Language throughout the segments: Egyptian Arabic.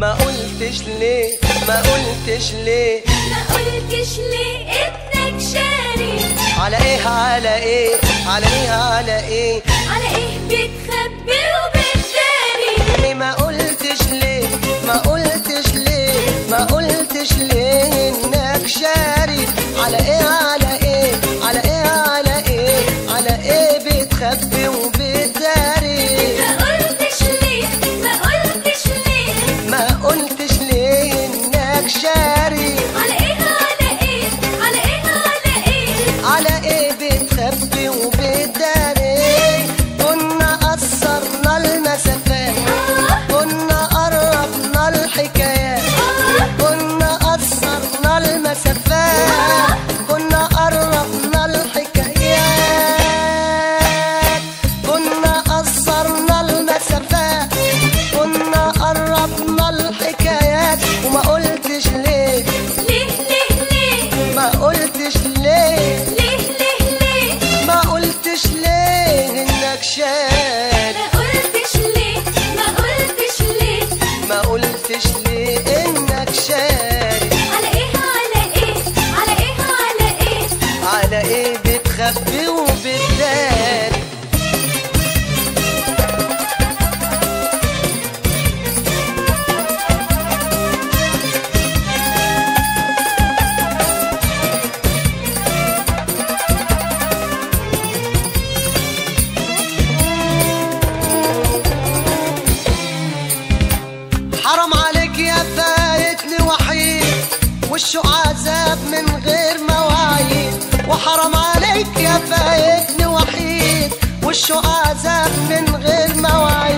ما قلتش ليه ما قلتش ليه ما قلتش ليه ابنك شاري على ايه على ايه على ايه على ايه على ايه بتخبي وبتداري ليه ما قلتش ليه ما قلتش ليه ما قلتش ليه انك شاري على ايه على ايه على ايه على ايه على ايه بتخبي وبتداري ما قلتش ليه ما قلتش ليه ما قلتش ليه انك شاري على ايه على ايه على ايه على ايه على ايه بتخبي وبتداري كنا قصرنا المسافات آه كنا قربنا الحكايات آه كنا قصرنا المسافات كنا قربنا الحكايات كنا قصرنا المسافات كنا قربنا الحكايات وما قلتش ليه ليه ليه ليه ما قلتش ليه ليه ليه ليه ما قلتش ليه انك شاري ما قلتش ليه ما قلتش ليه ما قلتش ليه انك شاري على ايه على ايه على ايه على ايه على ايه بتخبي وبتداري حرام عليك يا فايتني وحيد والشوق عذاب من غير مواعيد وحرام عليك يا فايتني وحيد والشوق عذاب من غير مواعيد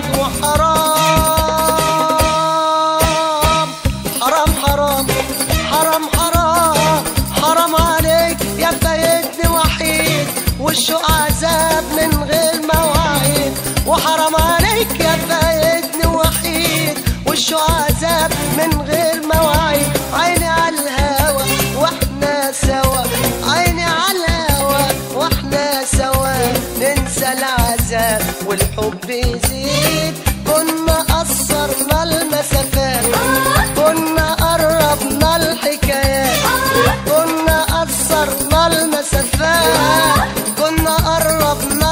وحرام حرام حرام حرام حرام حرام عليك يا فايتني وحيد والشوق عذاب من غير مواعيد وحرام عليك يا فايتني وحيد والشوق عذاب من غير مواعيد عيني على الهوى واحنا سوا عيني على الهوى واحنا سوا ننسى العذاب والحب يزيد كنا قصرنا المسافات كنا قربنا الحكايات كنا قصرنا المسافات كنا قربنا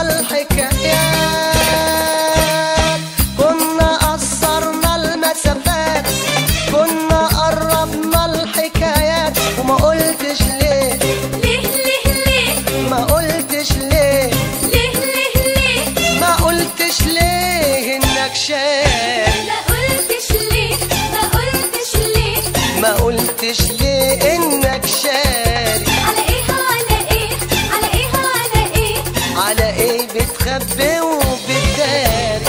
الحكايات كنا قصرنا المسافات كنا قربنا الحكايات وما قلتش ليه ليه ليه ليه ما قلتش ليه ليه ليه ليه ما قلتش ليه انك شاري ما قلتش ليه ما قلتش ليه ما قلتش ليه انك شاري على ايه على ايه على ايه على ايه على ايه بتخبي وبتداري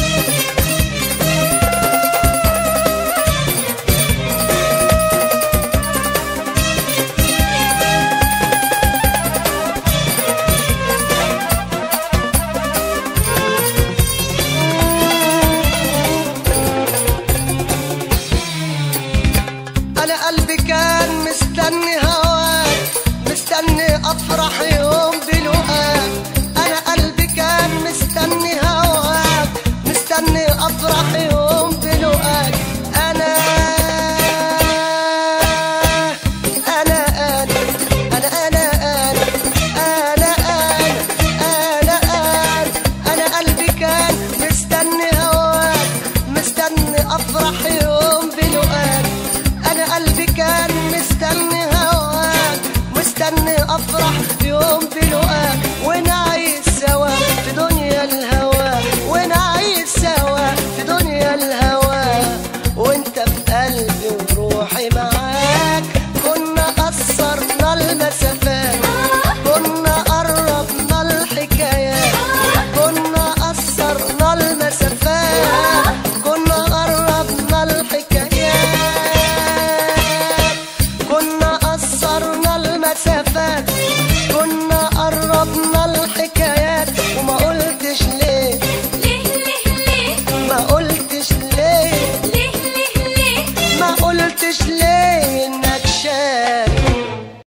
انا قلبي كان مستني هواك مستني افرح يوم بلقاك انا قلبي كان مستني هواك مستني افرح يوم بلقاك انا انا انا انا انا انا انا انا انا انا قلبي كان مستني هواك مستني افرح يوم بلقاك انا قلبي كان مستني هواك مستني افرح يوم بلقاك